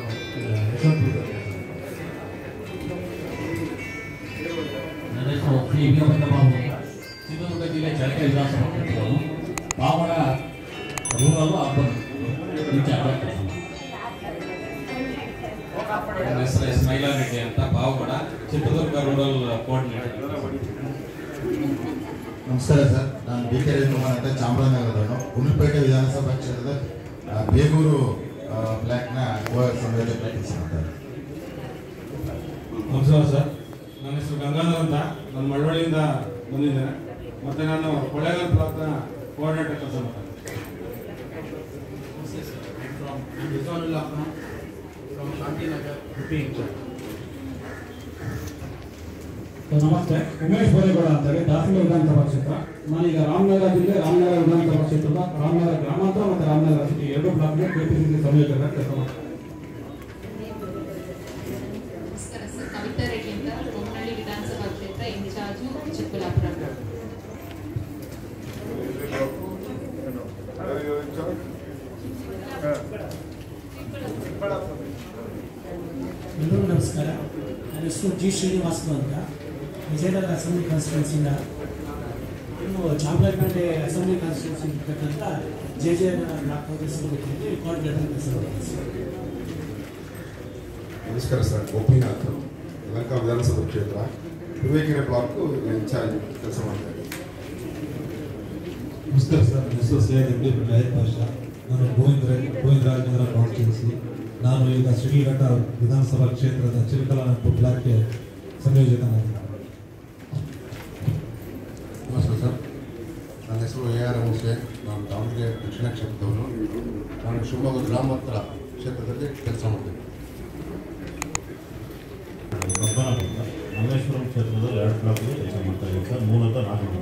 ಯಶವಂತಪುರ ನನ್ನ ಹೆಸರು ಶ್ರೀ ವೀರಭದ್ರ ಬಾಬು ಚಿತ್ರದುರ್ಗ ಜಿಲ್ಲೆ ಚಳ್ಳಕೆರೆ ವಿಧಾನಸಭಾ ಕ್ಷೇತ್ರದವನು ಪಾವಡ ರೂರಲ್ ಅರ್ಬನ್ ಇನ್ಚಾರ್ಜ್ ನನ್ನ ಹೆಸರು ಎಸ್ ಮೈಲಾರೆಡ್ಡಿ ಅಂತ ಪಾವಗಡ ಚಿತ್ರದುರ್ಗ ರೂರಲ್ ಕೋಆರ್ಡಿನೇಟರ್ ನಮಸ್ಕಾರ ಸರ್ ನಾನು ಡಿ ಕೆ ರವಿಕುಮಾರ್ ಅಂತ ಚಾಮರಾಜನಗರದವನು ಗುಂಡ್ಲುಪೇಟೆ ವಿಧಾನಸಭಾ ಕ್ಷೇತ್ರದ ಆ, ಬೇಗೂರು ಆ, ಬ್ಲಾಕ್ನ ಯುವ ಸಂಯೋಜಕ ಮಾಡ್ತಾರೆ ನಮಸ್ಕಾರ ಸರ್ ನನ್ನ ಹೆಸರು ಗಂಗಾಧರ್ ಅಂತ ನಾನು ಮಳವಳ್ಳಿಯಿಂದ ಬಂದಿದ್ದೇನೆ ಮತ್ತೆ ನಾನು ಕೊಳ್ಳೇಗಾಲ ಬ್ಲಾಕ್ನ ಕೋಆರ್ಡಿನೇಟರ್ ಕೆಲಸ ಮಾಡ್ತೇನೆ Rizwanullah Khan from Shantinagar, UP Incharge. ನಮಸ್ತೆ ಉಮೇಶ್ ಬೋರೇಗೌಡ ಅಂತೇಳಿ ದಾಸನಗರ ವಿಧಾನಸಭಾ ಕ್ಷೇತ್ರ ನಾನೀಗ ರಾಮನಗರ ಜಿಲ್ಲೆ ರಾಮನಗರ ವಿಧಾನಸಭಾ ಕ್ಷೇತ್ರದ ರಾಮನಗರ ಗ್ರಾಮಾಂತರ ಮತ್ತು ರಾಮನಗರ ಸಿಟಿ ಎರಡು ಬ್ಲಾಕ್ಗೆ ಕೆಪಿಸಿಸಿ ಸಂಯೋಜಕ ಕೆಲಸ ಮಾಡ್ತಾರೆ ನಮಸ್ಕಾರ ಸರ್ ಕವಿತಾ ರೆಡ್ಡಿ ಅಂತ ಬೊಮ್ಮನಹಳ್ಳಿ ವಿಧಾನಸಭಾ ಕ್ಷೇತ್ರ ಇನ್ಚಾರ್ಜು ಚಿಕ್ಕಬಳ್ಳಾಪುರ ಎಲ್ಲರಿಗೂ ನಮಸ್ಕಾರ ನನ್ನ ಹೆಸರು ಜಿ ಶ್ರೀನಿವಾಸಲು ಅಂತ ವಿಜಯನಗರ ಅಸೆಂಬ್ಲಿ ಕಾನ್ಸ್ಟಿಟ್ಯೂನ್ಸಿಯಿಂದ ಇನ್ನು ಚಾಮರಾಜಪೇಟೆ ಅಸೆಂಬ್ಲಿ ಕಾನ್ಸ್ಟಿಟ್ಯೂನ್ಸಿ ಇರ್ತಕ್ಕಂಥ J J block Congress coordinator ಕೆಲಸ ಮಾಡ್ತೀನಿ ನಮಸ್ಕಾರ ಸರ್ ಗೋಪಿನಾಥ್ ಲಂಕಾ ವಿಧಾನಸಭಾ ಕ್ಷೇತ್ರ ತುರುವೇಕೆರೆ ಬ್ಲಾಕ್ ಇನ್ಚಾರ್ಜ್ ಕೆಲಸ ಮಾಡ್ತಾ ಇದ್ದೀನಿ ನಮಸ್ಕಾರ ಸರ್ ನನ್ನ ಹೆಸರು ಸೈಯದ್ ಎಂ ಡಿ ಲಯತ್ ಪಾಷಾ ನಾನು ಗೋವಿಂದ್ರ ಗೋವಿಂದರಾಜನಗರ ಕಾನ್ಸ್ಟಿಟ್ಯೂನ್ಸಿ ನಾನು ಈಗ ಶ್ರೀಘಟ್ಟ ವಿಧಾನಸಭಾ ಕ್ಷೇತ್ರದ ಚಿರಕಲಾನಪುರ ಬ್ಲಾಕ್ಗೆ ಸಂಯೋಜಕನಾಗಿದ್ದೇನೆ ನಮಸ್ಕಾರ ಸರ್ ನನ್ನ ಹೆಸರು ಎ ಆರ್ ಹುಸೇನ್ ನಾನು ದಾವಣಗೆರೆ ದಕ್ಷಿಣ ಕ್ಷೇತ್ರದವನು ನಾನು ಶಿವಮೊಗ್ಗ ಗ್ರಾಮಾಂತರ ಕ್ಷೇತ್ರದಲ್ಲಿ ಕೆಲಸ ಮಾಡ್ತೀನಿ ಮಲ್ಲೇಶ್ವರಂ ಕ್ಷೇತ್ರದ ಎರಡು ಬ್ಲಾಕ್ಗೆ ಕೆಲಸ ಮಾಡ್ತಾ ಇದ್ದೀನಿ ಸರ್ ಮೂಲತಃ ನಾನು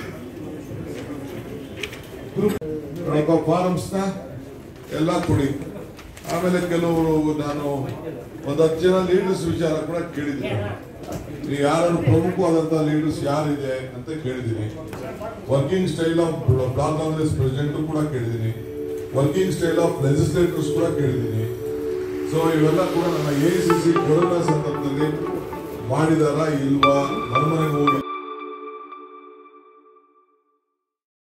ಒಬ್ಬ ಫಾರಮ್ಸ್ನ ಎಲ್ಲ ಕೊಡಿ ಆಮೇಲೆ ಕೆಲವರು ನಾನು ಒಂದು ಹತ್ತು ಜನ ಲೀಡರ್ಸ್ ವಿಚಾರ ಕೂಡ ಕೇಳಿದ್ದೀನಿ ನೀವು ಯಾರು ಪ್ರಮುಖವಾದಂಥ ಲೀಡರ್ಸ್ ಯಾರಿದೆ ಅಂತ ಕೇಳಿದ್ದೀನಿ working style of block Congress president ಕೂಡ ಕೇಳಿದ್ದೀನಿ ವರ್ಕಿಂಗ್ ಸ್ಟೈಲ್ ಆಫ್ ಲೆಜಿಸ್ಲೇಟರ್ಸ್ ಕೂಡ ಕೇಳಿದ್ದೀನಿ ಸೊ ಇವೆಲ್ಲ ಕೂಡ ನನ್ನ ಎ ಸಿ ಸಿ ಕೊರೋನಾ ಸಂದರ್ಭದಲ್ಲಿ ಮಾಡಿದಾರಾ ಇಲ್ವಾ ಮನೆ ಮನೆಗೆ ಹೋಗಿ